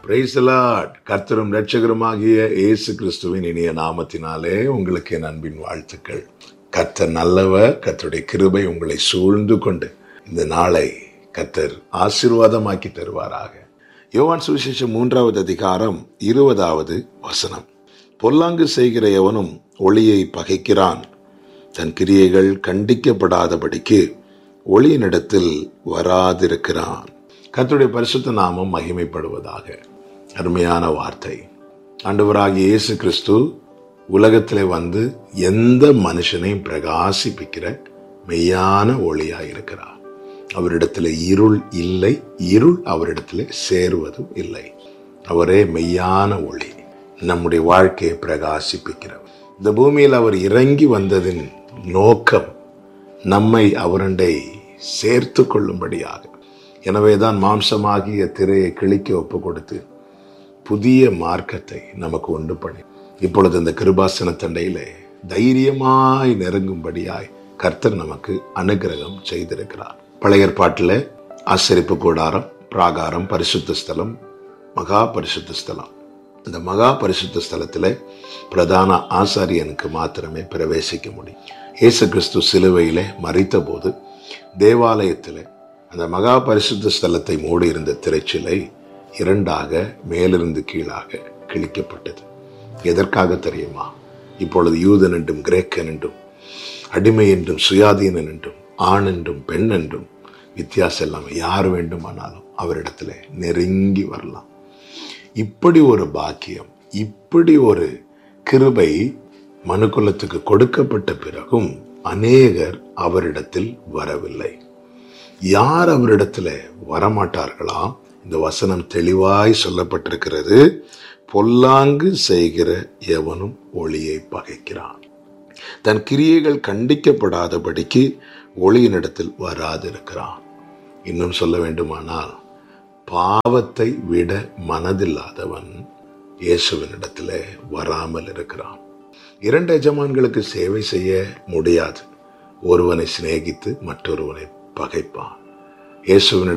பிரைசலாட் கர்த்தரும் இரட்சகருமாகிய இயேசு கிறிஸ்துவின் இனிய நாமத்தினாலே உங்களுக்கு என் அன்பின் வாழ்த்துக்கள் கர்த்தர் நல்லவர் கர்த்தருடைய கிருபை உங்களை சூழ்ந்து கொண்டு இந்த நாளை கர்த்தர் ஆசீர்வாதமாக்கி தருவாராக யோவான் சுவிசேஷம் மூன்றாவது அதிகாரம் இருபதாவது வசனம் பொல்லாங்கு செய்கிற எவனும் ஒளியை பகைக்கிறான் தன் கிரியைகள் கண்டிக்கப்படாதபடிக்கு ஒளியினிடத்தில் வராதிருக்கிறான் கர்த்தருடைய பரிசுத்த நாமம் மகிமைப்படுவதாக அருமையான வார்த்தை ஆண்டவராகிய இயேசு கிறிஸ்து உலகத்திலே வந்து எந்த மனுஷனையும் பிரகாசிப்பிக்கிற மெய்யான ஒளியாய் இருக்கிறார் அவரிடத்தில் இருள் இல்லை இருள் அவரிடத்தில் சேருவதும் இல்லை அவரே மெய்யான ஒளி நம்முடைய வாழ்க்கையை பிரகாசிப்பிக்கிறவர் இந்த பூமியில் அவர் இறங்கி வந்ததின் நோக்கம் நம்மை அவரண்டை சேர்த்து கொள்ளும்படியாக எனவேதான் மாம்சமாகிய திரையை கிழிக்க ஒப்பு கொடுத்து புதிய மார்க்கத்தை நமக்கு உண்டு பண்ணி இப்பொழுது இந்த கிருபாசன தண்டையிலே தைரியமாய் நெருங்கும்படியாய் கர்த்தர் நமக்கு அனுகிரகம் செய்திருக்கிறார் பழைய ஏற்பாட்டில் ஆசரிப்பு கூடாரம் பிராகாரம் பரிசுத்த ஸ்தலம் மகா பரிசுத்த ஸ்தலம் இந்த மகா பரிசுத்த ஸ்தலத்தில் பிரதான ஆசாரியனுக்கு மாத்திரமே பிரவேசிக்க முடியும் இயேசு கிறிஸ்து சிலுவையிலே மறித்த போது தேவாலயத்தில் அந்த மகா பரிசுத்த ஸ்தலத்தை மூடி இருந்த திரைச்சிலை இரண்டாக மேலிருந்து கீழாக கிழிக்கப்பட்டது எதற்காக தெரியுமா இப்பொழுது யூதன் என்றும் கிரேக்கன் என்றும் அடிமை என்றும் சுயாதீனன் என்றும் ஆண் என்றும் பெண் என்றும் வித்தியாசம் இல்லாமல் யார் வேண்டுமானாலும் அவரிடத்துல நெருங்கி வரலாம் இப்படி ஒரு பாக்கியம் இப்படி ஒரு கிருபை மனுக்குலத்துக்கு கொடுக்கப்பட்ட பிறகும் அநேகர் அவரிடத்தில் வரவில்லை யார் அவரிடத்துல வரமாட்டார்களா இந்த வசனம் தெளிவாய் சொல்லப்பட்டிருக்கிறது பொல்லாங்கு செய்கிற எவனும் ஒளியை பகைக்கிறான் தன் கிரியைகள் கண்டிக்கப்படாதபடிக்கு ஒளியினிடத்தில் வராதிருக்கிறான் இன்னும் சொல்ல வேண்டுமானால் பாவத்தை விட மனதில்லாதவன் இயேசுவினிடத்தில் வராமல் இருக்கிறான் இரண்டு எஜமான்களுக்கு சேவை செய்ய முடியாது ஒருவனை சிநேகித்து மற்றொருவனை பகைப்பான் இயேசுவினிடத்தில்